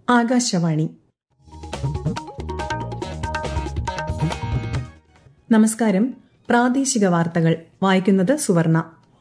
ആകാശവാണി നമസ്കാരം പ്രാദേശിക വാർത്തകൾ വായിക്കുന്നത് സുവർണ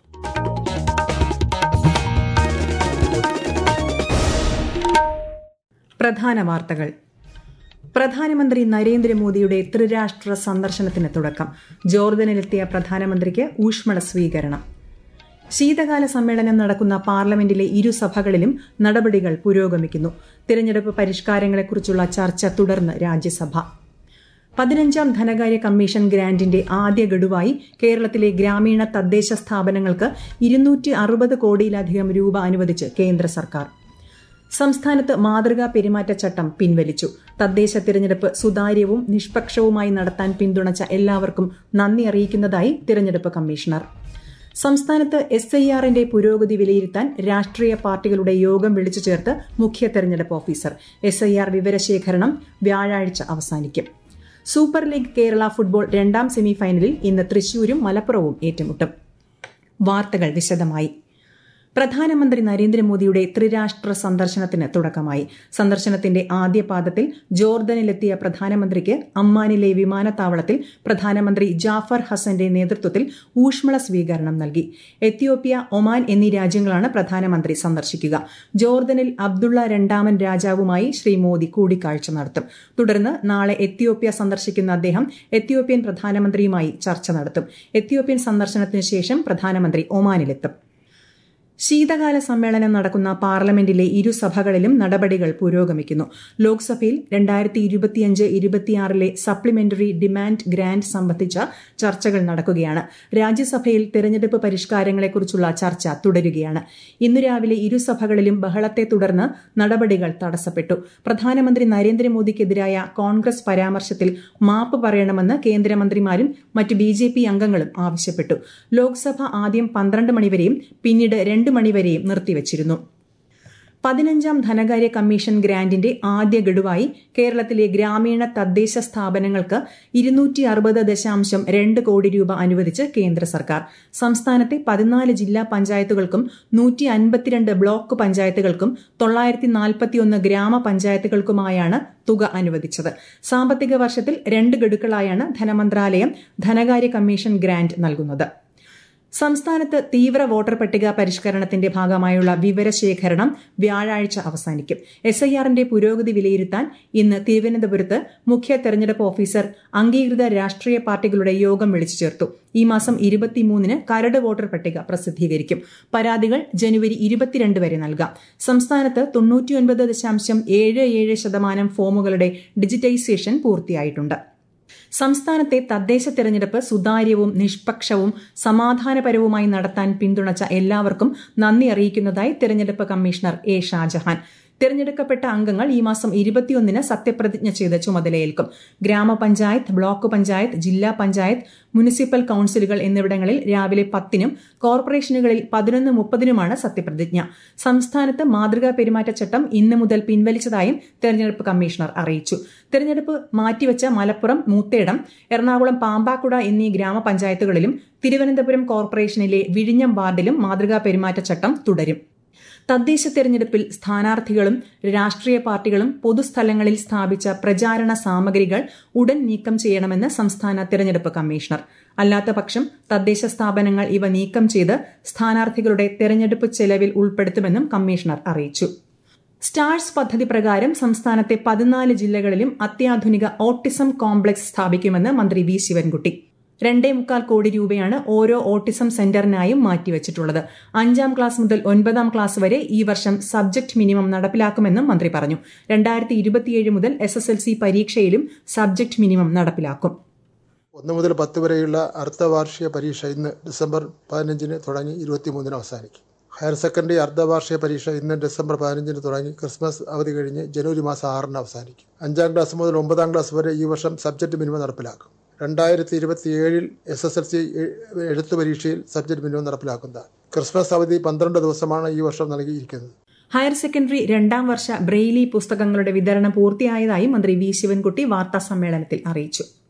പ്രധാന വാർത്തകൾ പ്രധാനമന്ത്രി നരേന്ദ്രമോദിയുടെ ത്രിരാഷ്ട്ര സന്ദർശനത്തിന് തുടക്കം ജോർദനിലെത്തിയ പ്രധാനമന്ത്രിക്ക് ഊഷ്മള സ്വീകരണം ശീതകാല സമ്മേളനം നടക്കുന്ന പാർലമെന്റിലെ ഇരുസഭകളിലും നടപടികൾ പുരോഗമിക്കുന്നു തിരഞ്ഞെടുപ്പ് പരിഷ്കാരങ്ങളെക്കുറിച്ചുള്ള ചർച്ച തുടർന്ന് രാജ്യസഭ പതിനഞ്ചാം ധനകാര്യ കമ്മീഷൻ ഗ്രാന്റിന്റെ ആദ്യ ഗഡുവായി കേരളത്തിലെ ഗ്രാമീണ തദ്ദേശ സ്ഥാപനങ്ങൾക്ക് ഇരുന്നൂറ്റി അറുപത് കോടിയിലധികം രൂപ അനുവദിച്ച് കേന്ദ്ര സർക്കാർ സംസ്ഥാനത്ത് മാതൃകാ പെരുമാറ്റച്ചട്ടം പിൻവലിച്ചു തദ്ദേശ തിരഞ്ഞെടുപ്പ് സുതാര്യവും നിഷ്പക്ഷവുമായി നടത്താൻ പിന്തുണച്ച എല്ലാവർക്കും നന്ദി അറിയിക്കുന്നതായി തിരഞ്ഞെടുപ്പ് കമ്മീഷണർ സംസ്ഥാനത്ത് എസ് ഐ ആറിന്റെ പുരോഗതി വിലയിരുത്താൻ രാഷ്ട്രീയ പാർട്ടികളുടെ യോഗം വിളിച്ചു ചേർത്ത് മുഖ്യ തെരഞ്ഞെടുപ്പ് ഓഫീസർ എസ് ഐ ആർ വിവരശേഖരണം വ്യാഴാഴ്ച അവസാനിക്കും സൂപ്പർ ലീഗ് കേരള ഫുട്ബോൾ രണ്ടാം സെമിഫൈനലിൽ ഇന്ന് തൃശൂരും മലപ്പുറവും ഏറ്റുമുട്ടും വാർത്തകൾ വിശദമായി പ്രധാനമന്ത്രി നരേന്ദ്രമോദിയുടെ ത്രിരാഷ്ട്ര സന്ദർശനത്തിന് തുടക്കമായി സന്ദർശനത്തിന്റെ ആദ്യ പാദത്തിൽ ജോർദനിലെത്തിയ പ്രധാനമന്ത്രിക്ക് അമ്മാനിലെ വിമാനത്താവളത്തിൽ പ്രധാനമന്ത്രി ജാഫർ ഹസന്റെ നേതൃത്വത്തിൽ ഊഷ്മള സ്വീകരണം നൽകി എത്യോപ്യ ഒമാൻ എന്നീ രാജ്യങ്ങളാണ് പ്രധാനമന്ത്രി സന്ദർശിക്കുക ജോർദനിൽ അബ്ദുള്ള രണ്ടാമൻ രാജാവുമായി ശ്രീ മോദി കൂടിക്കാഴ്ച നടത്തും തുടർന്ന് നാളെ എത്യോപ്യ സന്ദർശിക്കുന്ന അദ്ദേഹം എത്യോപ്യൻ പ്രധാനമന്ത്രിയുമായി ചർച്ച നടത്തും എത്യോപ്യൻ സന്ദർശനത്തിന് ശേഷം പ്രധാനമന്ത്രി ഒമാനിലെത്തും ശീതകാല സമ്മേളനം നടക്കുന്ന പാർലമെന്റിലെ ഇരുസഭകളിലും നടപടികൾ പുരോഗമിക്കുന്നു ലോക്സഭയിൽ രണ്ടായിരത്തി ഇരുപത്തിയഞ്ച് ഇരുപത്തിയാറിലെ സപ്ലിമെന്ററി ഡിമാൻഡ് ഗ്രാന്റ് സംബന്ധിച്ച ചർച്ചകൾ നടക്കുകയാണ് രാജ്യസഭയിൽ തെരഞ്ഞെടുപ്പ് പരിഷ്കാരങ്ങളെക്കുറിച്ചുള്ള ചർച്ച തുടരുകയാണ് ഇന്നു രാവിലെ ഇരുസഭകളിലും ബഹളത്തെ തുടർന്ന് നടപടികൾ തടസ്സപ്പെട്ടു പ്രധാനമന്ത്രി നരേന്ദ്രമോദിക്കെതിരായ കോൺഗ്രസ് പരാമർശത്തിൽ മാപ്പ് പറയണമെന്ന് കേന്ദ്രമന്ത്രിമാരും മറ്റ് ബി ജെ പി അംഗങ്ങളും ആവശ്യപ്പെട്ടു ലോക്സഭ ആദ്യം പന്ത്രണ്ട് മണിവരെയും പിന്നീട് രണ്ട് മണിവരെയും നിർത്തിവച്ചിരുന്നു പതിനഞ്ചാം ധനകാര്യ കമ്മീഷൻ ഗ്രാന്റിന്റെ ആദ്യ ഗഡുവായി കേരളത്തിലെ ഗ്രാമീണ തദ്ദേശ സ്ഥാപനങ്ങൾക്ക് ഇരുന്നൂറ്റി അറുപത് ദശാംശം രണ്ട് കോടി രൂപ അനുവദിച്ച് കേന്ദ്ര സർക്കാർ സംസ്ഥാനത്തെ പതിനാല് ജില്ലാ പഞ്ചായത്തുകൾക്കും നൂറ്റി അൻപത്തിരണ്ട് ബ്ലോക്ക് പഞ്ചായത്തുകൾക്കും തൊള്ളായിരത്തി നാൽപ്പത്തിയൊന്ന് ഗ്രാമപഞ്ചായത്തുകൾക്കുമായാണ് തുക അനുവദിച്ചത് സാമ്പത്തിക വർഷത്തിൽ രണ്ട് ഗഡുക്കളായാണ് ധനമന്ത്രാലയം ധനകാര്യ കമ്മീഷൻ ഗ്രാന്റ് നൽകുന്നത് സംസ്ഥാനത്ത് തീവ്ര വോട്ടർ പട്ടിക പരിഷ്കരണത്തിന്റെ ഭാഗമായുള്ള വിവരശേഖരണം വ്യാഴാഴ്ച അവസാനിക്കും എസ് ഐ ആറിന്റെ പുരോഗതി വിലയിരുത്താൻ ഇന്ന് തിരുവനന്തപുരത്ത് മുഖ്യ തെരഞ്ഞെടുപ്പ് ഓഫീസർ അംഗീകൃത രാഷ്ട്രീയ പാർട്ടികളുടെ യോഗം വിളിച്ചു ചേർത്തു ഈ മാസം ഇരുപത്തിമൂന്നിന് കരട് വോട്ടർ പട്ടിക പ്രസിദ്ധീകരിക്കും പരാതികൾ ജനുവരി ഇരുപത്തിരണ്ട് വരെ നൽകാം സംസ്ഥാനത്ത് തൊണ്ണൂറ്റിയൊൻപത് ദശാംശം ഏഴ് ഏഴ് ശതമാനം ഫോമുകളുടെ ഡിജിറ്റൈസേഷൻ പൂർത്തിയായിട്ടുണ്ട് സംസ്ഥാനത്തെ തദ്ദേശ തെരഞ്ഞെടുപ്പ് സുതാര്യവും നിഷ്പക്ഷവും സമാധാനപരവുമായി നടത്താൻ പിന്തുണച്ച എല്ലാവർക്കും നന്ദി അറിയിക്കുന്നതായി തെരഞ്ഞെടുപ്പ് കമ്മീഷണർ എ ഷാജഹാൻ തിരഞ്ഞെടുക്കപ്പെട്ട അംഗങ്ങൾ ഈ മാസം ഇരുപത്തിയൊന്നിന് സത്യപ്രതിജ്ഞ ചെയ്ത് ചുമതലയേൽക്കും ഗ്രാമപഞ്ചായത്ത് ബ്ലോക്ക് പഞ്ചായത്ത് ജില്ലാ പഞ്ചായത്ത് മുനിസിപ്പൽ കൌൺസിലുകൾ എന്നിവിടങ്ങളിൽ രാവിലെ പത്തിനും കോർപ്പറേഷനുകളിൽ പതിനൊന്ന് മുപ്പതിനുമാണ് സത്യപ്രതിജ്ഞ സംസ്ഥാനത്ത് മാതൃകാ പെരുമാറ്റച്ചട്ടം ഇന്ന് മുതൽ പിൻവലിച്ചതായും തെരഞ്ഞെടുപ്പ് കമ്മീഷണർ അറിയിച്ചു തെരഞ്ഞെടുപ്പ് മാറ്റിവെച്ച മലപ്പുറം മൂത്തേടം എറണാകുളം പാമ്പാക്കുട എന്നീ ഗ്രാമപഞ്ചായത്തുകളിലും തിരുവനന്തപുരം കോർപ്പറേഷനിലെ വിഴിഞ്ഞം വാർഡിലും മാതൃകാ പെരുമാറ്റച്ചട്ടം തുടരും തദ്ദേശ തെരഞ്ഞെടുപ്പിൽ സ്ഥാനാർത്ഥികളും രാഷ്ട്രീയ പാർട്ടികളും പൊതുസ്ഥലങ്ങളിൽ സ്ഥാപിച്ച പ്രചാരണ സാമഗ്രികൾ ഉടൻ നീക്കം ചെയ്യണമെന്ന് സംസ്ഥാന തെരഞ്ഞെടുപ്പ് കമ്മീഷണർ അല്ലാത്തപക്ഷം തദ്ദേശ സ്ഥാപനങ്ങൾ ഇവ നീക്കം ചെയ്ത് സ്ഥാനാർത്ഥികളുടെ തെരഞ്ഞെടുപ്പ് ചെലവിൽ ഉൾപ്പെടുത്തുമെന്നും കമ്മീഷണർ അറിയിച്ചു സ്റ്റാർസ് പദ്ധതി പ്രകാരം സംസ്ഥാനത്തെ പതിനാല് ജില്ലകളിലും അത്യാധുനിക ഓട്ടിസം കോംപ്ലക്സ് സ്ഥാപിക്കുമെന്ന് മന്ത്രി വി ശിവൻകുട്ടി രണ്ടേ മുക്കാൽ കോടി രൂപയാണ് ഓരോ ഓട്ടിസം സെന്ററിനായും മാറ്റിവച്ചിട്ടുള്ളത് അഞ്ചാം ക്ലാസ് മുതൽ ഒൻപതാം ക്ലാസ് വരെ ഈ വർഷം സബ്ജക്ട് മിനിമം നടപ്പിലാക്കുമെന്നും മന്ത്രി പറഞ്ഞു രണ്ടായിരത്തി ഇരുപത്തിയേഴ് മുതൽ എസ് എസ് എൽ സി പരീക്ഷയിലും സബ്ജക്ട് മിനിമം നടപ്പിലാക്കും ഒന്ന് മുതൽ പത്ത് വരെയുള്ള അർദ്ധവാർഷിക പരീക്ഷ ഇന്ന് ഡിസംബർ പതിനഞ്ചിന് തുടങ്ങി ഇരുപത്തിമൂന്നിന് അവസാനിക്കും ഹയർ സെക്കൻഡറി അർദ്ധവാർഷിക പരീക്ഷ ഇന്ന് ഡിസംബർ പതിനഞ്ചിന് തുടങ്ങി ക്രിസ്മസ് അവധി കഴിഞ്ഞ് ജനുവരി മാസം ആറിന് അവസാനിക്കും അഞ്ചാം ക്ലാസ് മുതൽ ഒമ്പതാം ക്ലാസ് വരെ ഈ വർഷം സബ്ജക്ട് മിനിമം നടപ്പിലാക്കും രണ്ടായിരത്തി ഇരുപത്തിയേഴിൽ എസ് എസ് എൽ സി എഴുത്ത് പരീക്ഷയിൽ സബ്ജക്ട് മിനിമം നടപ്പിലാക്കുന്നതാണ് ക്രിസ്മസ് അവധി പന്ത്രണ്ട് ദിവസമാണ് ഈ വർഷം നൽകിയിരിക്കുന്നത് ഹയർ സെക്കൻഡറി രണ്ടാം വർഷ ബ്രെയിലി പുസ്തകങ്ങളുടെ വിതരണം പൂർത്തിയായതായി മന്ത്രി വി ശിവൻകുട്ടി വാർത്താ സമ്മേളനത്തിൽ അറിയിച്ചു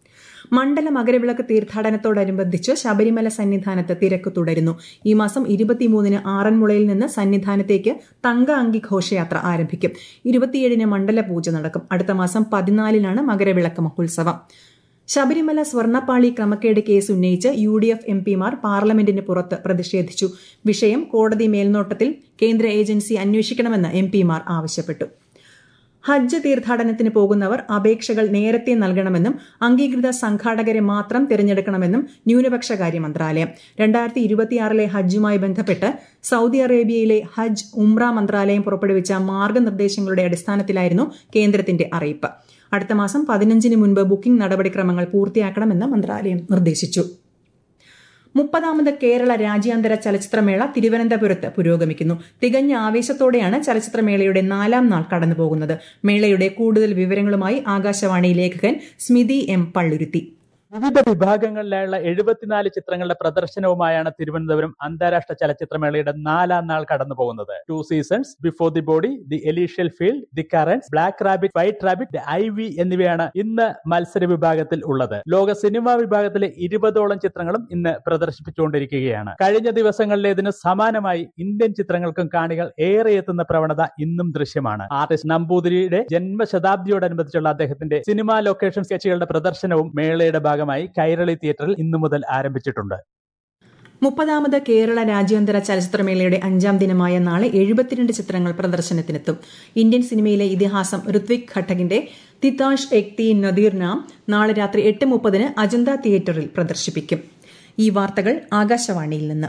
മണ്ഡല മകരവിളക്ക് തീർത്ഥാടനത്തോടനുബന്ധിച്ച് ശബരിമല സന്നിധാനത്ത് തിരക്ക് തുടരുന്നു ഈ മാസം ഇരുപത്തിമൂന്നിന് ആറന്മുളയിൽ നിന്ന് സന്നിധാനത്തേക്ക് തങ്ക അങ്കി ഘോഷയാത്ര ആരംഭിക്കും ഇരുപത്തിയേഴിന് മണ്ഡല പൂജ നടക്കും അടുത്ത മാസം പതിനാലിനാണ് മകരവിളക്ക് മഹോത്സവം ശബരിമല സ്വർണ്ണപ്പാളി ക്രമക്കേട് കേസ് ഉന്നയിച്ച് യു ഡി എഫ് എം പിമാർ പാർലമെന്റിന് പുറത്ത് പ്രതിഷേധിച്ചു വിഷയം കോടതി മേൽനോട്ടത്തിൽ കേന്ദ്ര ഏജൻസി അന്വേഷിക്കണമെന്ന് എം പിമാർ ആവശ്യപ്പെട്ടു ഹജ്ജ് തീർത്ഥാടനത്തിന് പോകുന്നവർ അപേക്ഷകൾ നേരത്തെ നൽകണമെന്നും അംഗീകൃത സംഘാടകരെ മാത്രം തിരഞ്ഞെടുക്കണമെന്നും ന്യൂനപക്ഷകാര്യ മന്ത്രാലയം രണ്ടായിരത്തി ഇരുപത്തിയാറിലെ ഹജ്ജുമായി ബന്ധപ്പെട്ട് സൌദി അറേബ്യയിലെ ഹജ്ജ് ഉംറ മന്ത്രാലയം പുറപ്പെടുവിച്ച മാർഗനിർദ്ദേശങ്ങളുടെ അടിസ്ഥാനത്തിലായിരുന്നു കേന്ദ്രത്തിന്റെ അറിയിപ്പ് അടുത്ത മാസം പതിനഞ്ചിന് മുൻപ് ബുക്കിംഗ് നടപടിക്രമങ്ങൾ പൂർത്തിയാക്കണമെന്ന് മന്ത്രാലയം നിർദ്ദേശിച്ചു മുപ്പതാമത് കേരള രാജ്യാന്തര ചലച്ചിത്രമേള തിരുവനന്തപുരത്ത് പുരോഗമിക്കുന്നു തികഞ്ഞ ആവേശത്തോടെയാണ് ചലച്ചിത്രമേളയുടെ നാലാം നാൾ കടന്നുപോകുന്നത് മേളയുടെ കൂടുതൽ വിവരങ്ങളുമായി ആകാശവാണി ലേഖകൻ സ്മിതി എം പള്ളുരുത്തി വിവിധ വിഭാഗങ്ങളിലായുള്ള എഴുപത്തിനാല് ചിത്രങ്ങളുടെ പ്രദർശനവുമായാണ് തിരുവനന്തപുരം അന്താരാഷ്ട്ര ചലച്ചിത്രമേളയുടെ നാലാം നാൾ കടന്നു പോകുന്നത് two seasons before the body the Elysian field the currents black rabbit white rabbit the I V എന്നിവയാണ് ഇന്ന് മത്സര വിഭാഗത്തിൽ ഉള്ളത് ലോക സിനിമാ വിഭാഗത്തിലെ ഇരുപതോളം ചിത്രങ്ങളും ഇന്ന് പ്രദർശിപ്പിച്ചുകൊണ്ടിരിക്കുകയാണ് കഴിഞ്ഞ ദിവസങ്ങളിലേതിന് സമാനമായി ഇന്ത്യൻ ചിത്രങ്ങൾക്കും കാണികൾ ഏറെ എത്തുന്ന പ്രവണത ഇന്നും ദൃശ്യമാണ് ആർട്ടിസ്റ്റ് നമ്പൂതിരിയുടെ ജന്മശതാബ്ദിയോടനുബന്ധിച്ചുള്ള അദ്ദേഹത്തിന്റെ സിനിമാ ലൊക്കേഷൻ സ്കെച്ചുകളുടെ പ്രദർശനവും മേളയുടെ ഭാഗമായി കൈരളി തിയേറ്ററിൽ ഇന്നു മുതൽ ആരംഭിച്ചിട്ടുണ്ട് മുപ്പതാമത് കേരള രാജ്യാന്തര ചലച്ചിത്രമേളയുടെ അഞ്ചാം ദിനമായ നാളെ എഴുപത്തിരണ്ട് ചിത്രങ്ങൾ പ്രദർശനത്തിനെത്തും ഇന്ത്യൻ സിനിമയിലെ ഇതിഹാസം ഋത്വിക് ഘട്ടകിന്റെ തിതാഷ് എക്തി നദീർ നാം നാളെ രാത്രി എട്ട് മുപ്പതിന് അജന്ത തിയേറ്ററിൽ പ്രദർശിപ്പിക്കും ഈ വാർത്തകൾ ആകാശവാണിയിൽ നിന്ന്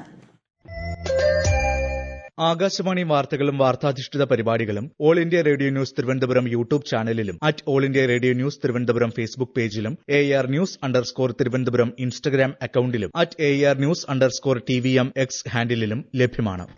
ആകാശവാണി വാർത്തകളും വാർത്താധിഷ്ഠിത പരിപാടികളും All India Radio News Thiruvananthapuram YouTube ചാനലിലും at All India Radio News Thiruvananthapuram Facebook പേജിലും A R news underscore Thiruvananthapuram Instagram അക്കൌണ്ടിലും at A R news underscore T V M X ഹാൻഡിലും ലഭ്യമാണ്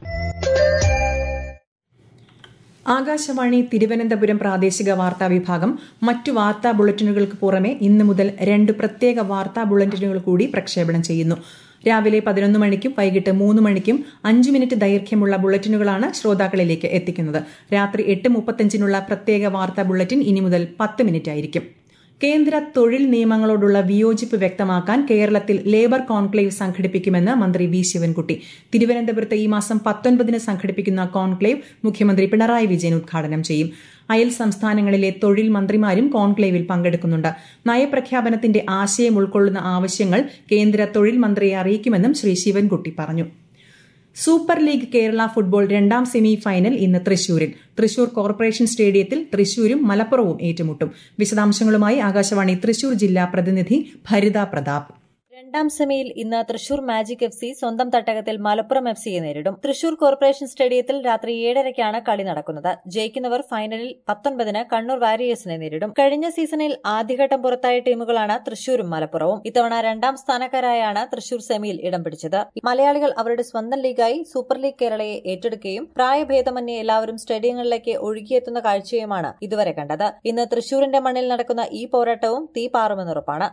ആകാശവാണി തിരുവനന്തപുരം പ്രാദേശിക വാർത്താ വിഭാഗം മറ്റു വാർത്താ ബുള്ളറ്റിനുകൾക്ക് പുറമെ ഇന്നു മുതൽ രണ്ട് പ്രത്യേക വാർത്താ ബുള്ളറ്റിനുകൾ കൂടി പ്രക്ഷേപണം ചെയ്യുന്നു രാവിലെ പതിനൊന്ന് മണിക്കും വൈകിട്ട് മൂന്ന് മണിക്കും അഞ്ച് മിനിറ്റ് ദൈർഘ്യമുള്ള ബുള്ളറ്റിനുകളാണ് ശ്രോതാക്കളിലേക്ക് എത്തിക്കുന്നത് രാത്രി എട്ട് മുപ്പത്തഞ്ചിനുള്ള പ്രത്യേക വാർത്താ ബുള്ളറ്റിൻ ഇനി മുതൽ പത്ത് മിനിറ്റ് ആയിരിക്കും കേന്ദ്ര തൊഴിൽ നിയമങ്ങളോടുള്ള വിയോജിപ്പ് വ്യക്തമാക്കാൻ കേരളത്തിൽ ലേബർ കോൺക്ലേവ് സംഘടിപ്പിക്കുമെന്ന് മന്ത്രി വി ശിവൻകുട്ടി തിരുവനന്തപുരത്ത് ഈ മാസം പത്തൊൻപതിന് സംഘടിപ്പിക്കുന്ന കോൺക്ലേവ് മുഖ്യമന്ത്രി പിണറായി വിജയൻ ഉദ്ഘാടനം ചെയ്യും അയൽ സംസ്ഥാനങ്ങളിലെ തൊഴിൽ മന്ത്രിമാരും കോൺക്ലേവിൽ പങ്കെടുക്കുന്നുണ്ട് നയപ്രഖ്യാപനത്തിന്റെ ആശയം ഉൾക്കൊള്ളുന്ന ആവശ്യങ്ങൾ കേന്ദ്ര തൊഴിൽ മന്ത്രിയെ അറിയിക്കുമെന്നും ശ്രീ ശിവൻകുട്ടി പറഞ്ഞു സൂപ്പർ ലീഗ് കേരള ഫുട്ബോൾ രണ്ടാം സെമി ഫൈനൽ ഇന്ന് തൃശൂരിൽ തൃശൂർ കോർപ്പറേഷൻ സ്റ്റേഡിയത്തിൽ തൃശൂരും മലപ്പുറവും ഏറ്റുമുട്ടും വിശദാംശങ്ങളുമായി ആകാശവാണി തൃശൂർ ജില്ലാ പ്രതിനിധി ഭരിത പ്രതാപ് രണ്ടാം സെമിയിൽ ഇന്ന് തൃശൂർ മാജിക് എഫ് സി സ്വന്തം തട്ടകത്തിൽ മലപ്പുറം എഫ് സിയെ നേരിടും തൃശൂർ കോർപ്പറേഷൻ സ്റ്റേഡിയത്തിൽ രാത്രി ഏഴരയ്ക്കാണ് കളി നടക്കുന്നത് ജയിക്കുന്നവർ ഫൈനലിൽ പത്തൊൻപതിന് കണ്ണൂർ വാരിയേഴ്സിനെ നേരിടും കഴിഞ്ഞ സീസണിൽ ആദ്യഘട്ടം പുറത്തായ ടീമുകളാണ് തൃശൂരും മലപ്പുറവും ഇത്തവണ രണ്ടാം സ്ഥാനക്കാരായാണ് തൃശൂർ സെമിയിൽ ഇടം പിടിച്ചത് മലയാളികൾ അവരുടെ സ്വന്തം ലീഗായി സൂപ്പർ ലീഗ് കേരളയെ ഏറ്റെടുക്കുകയും പ്രായഭേദമന്യേ എല്ലാവരും സ്റ്റേഡിയങ്ങളിലേക്ക് ഒഴുകിയെത്തുന്ന കാഴ്ചയുമാണ് ഇതുവരെ കണ്ടത് ഇന്ന് തൃശൂരിന്റെ മണ്ണിൽ നടക്കുന്ന ഈ പോരാട്ടവും തീ പാറുമെന്നുറപ്പാണ്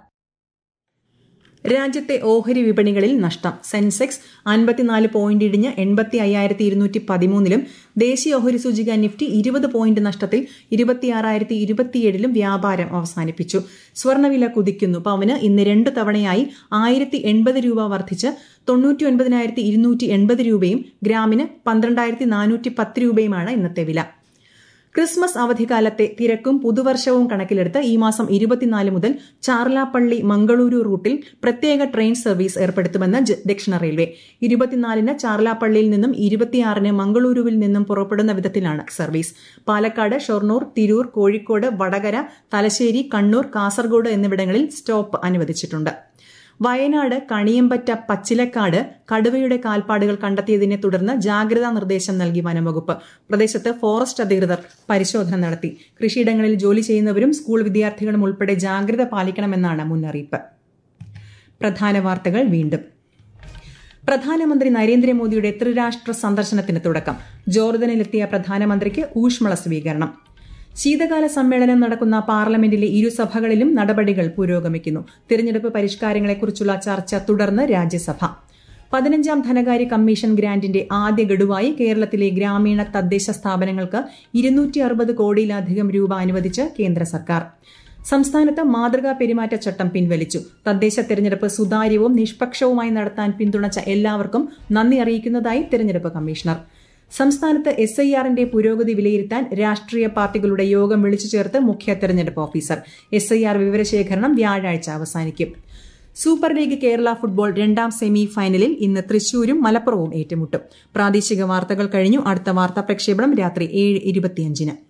രാജ്യത്തെ ഓഹരി വിപണികളിൽ നഷ്ടം സെൻസെക്സ് അൻപത്തിനാല് പോയിന്റ് ഇടിഞ്ഞ് എൺപത്തി അയ്യായിരത്തി ഇരുന്നൂറ്റി പതിമൂന്നിലും ദേശീയ ഓഹരി സൂചിക നിഫ്റ്റി ഇരുപത് പോയിന്റ് നഷ്ടത്തിൽ ഇരുപത്തിയാറായിരത്തി ഇരുപത്തിയേഴിലും വ്യാപാരം അവസാനിപ്പിച്ചു സ്വർണ്ണവില കുതിക്കുന്നു പവന് ഇന്ന് രണ്ടു തവണയായി ആയിരത്തി എൺപത് രൂപ വർദ്ധിച്ച് തൊണ്ണൂറ്റി ഒൻപതിനായിരത്തി ഇരുന്നൂറ്റി എൺപത് രൂപയും ഗ്രാമിന് പന്ത്രണ്ടായിരത്തി നാനൂറ്റി പത്ത് രൂപയുമാണ് ഇന്നത്തെ വില ക്രിസ്മസ് അവധിക്കാലത്തെ തിരക്കും പുതുവർഷവും കണക്കിലെടുത്ത് ഈ മാസം ഇരുപത്തിനാല് മുതൽ ചാർലാപ്പള്ളി മംഗളൂരു റൂട്ടിൽ പ്രത്യേക ട്രെയിൻ സർവീസ് ഏർപ്പെടുത്തുമെന്ന് ദക്ഷിണ റെയിൽവേ ഇരുപത്തിനാലിന് ചാർലാപ്പള്ളിയിൽ നിന്നും ഇരുപത്തിയാറിന് മംഗളൂരുവിൽ നിന്നും പുറപ്പെടുന്ന വിധത്തിലാണ് സർവീസ് പാലക്കാട് ഷൊർണൂർ തിരൂർ കോഴിക്കോട് വടകര തലശ്ശേരി കണ്ണൂർ കാസർഗോഡ് എന്നിവിടങ്ങളിൽ സ്റ്റോപ്പ് അനുവദിച്ചിട്ടുണ്ട് വയനാട് കണിയമ്പറ്റ പച്ചിലക്കാട് കടുവയുടെ കാൽപ്പാടുകൾ കണ്ടെത്തിയതിനെ തുടർന്ന് ജാഗ്രതാ നിർദ്ദേശം നൽകി വനംവകുപ്പ് പ്രദേശത്ത് ഫോറസ്റ്റ് അധികൃതർ പരിശോധന നടത്തി കൃഷിയിടങ്ങളിൽ ജോലി ചെയ്യുന്നവരും സ്കൂൾ വിദ്യാർത്ഥികളും ഉൾപ്പെടെ ജാഗ്രത പാലിക്കണമെന്നാണ് മുന്നറിയിപ്പ് പ്രധാന വാർത്തകൾ വീണ്ടും പ്രധാനമന്ത്രി നരേന്ദ്രമോദിയുടെ ത്രിരാഷ്ട്ര സന്ദർശനത്തിന് തുടക്കം ജോർദനിലെത്തിയ പ്രധാനമന്ത്രിക്ക് ഊഷ്മള സ്വീകരണം ശീതകാല സമ്മേളനം നടക്കുന്ന പാർലമെന്റിലെ ഇരുസഭകളിലും നടപടികൾ പുരോഗമിക്കുന്നു തിരഞ്ഞെടുപ്പ് പരിഷ്കാരങ്ങളെക്കുറിച്ചുള്ള ചർച്ച തുടർന്ന് രാജ്യസഭ പതിനഞ്ചാം ധനകാര്യ കമ്മീഷൻ ഗ്രാന്റിന്റെ ആദ്യ ഗഡുവായി കേരളത്തിലെ ഗ്രാമീണ തദ്ദേശ സ്ഥാപനങ്ങൾക്ക് ഇരുന്നൂറ്റി അറുപത് കോടിയിലധികം രൂപ അനുവദിച്ച് കേന്ദ്ര സർക്കാർ സംസ്ഥാനത്ത് മാതൃകാ പെരുമാറ്റച്ചട്ടം പിൻവലിച്ചു തദ്ദേശ തെരഞ്ഞെടുപ്പ് സുതാര്യവും നിഷ്പക്ഷവുമായി നടത്താൻ പിന്തുണച്ച എല്ലാവർക്കും നന്ദി അറിയിക്കുന്നതായി തെരഞ്ഞെടുപ്പ് കമ്മീഷണർ സംസ്ഥാനത്ത് എസ് ഐ ആറിന്റെ പുരോഗതി വിലയിരുത്താൻ രാഷ്ട്രീയ പാർട്ടികളുടെ യോഗം വിളിച്ചു ചേർത്ത് മുഖ്യ തെരഞ്ഞെടുപ്പ് ഓഫീസർ എസ് ഐ ആർ വിവരശേഖരണം വ്യാഴാഴ്ച അവസാനിക്കും സൂപ്പർ ലീഗ് കേരള ഫുട്ബോൾ രണ്ടാം സെമി ഫൈനലിൽ ഇന്ന് തൃശൂരും മലപ്പുറവും ഏറ്റുമുട്ടും പ്രാദേശിക വാർത്തകൾ കഴിഞ്ഞു അടുത്ത വാർത്താ പ്രക്ഷേപണം രാത്രി ഏഴ് ഇരുപത്തിയഞ്ചിന്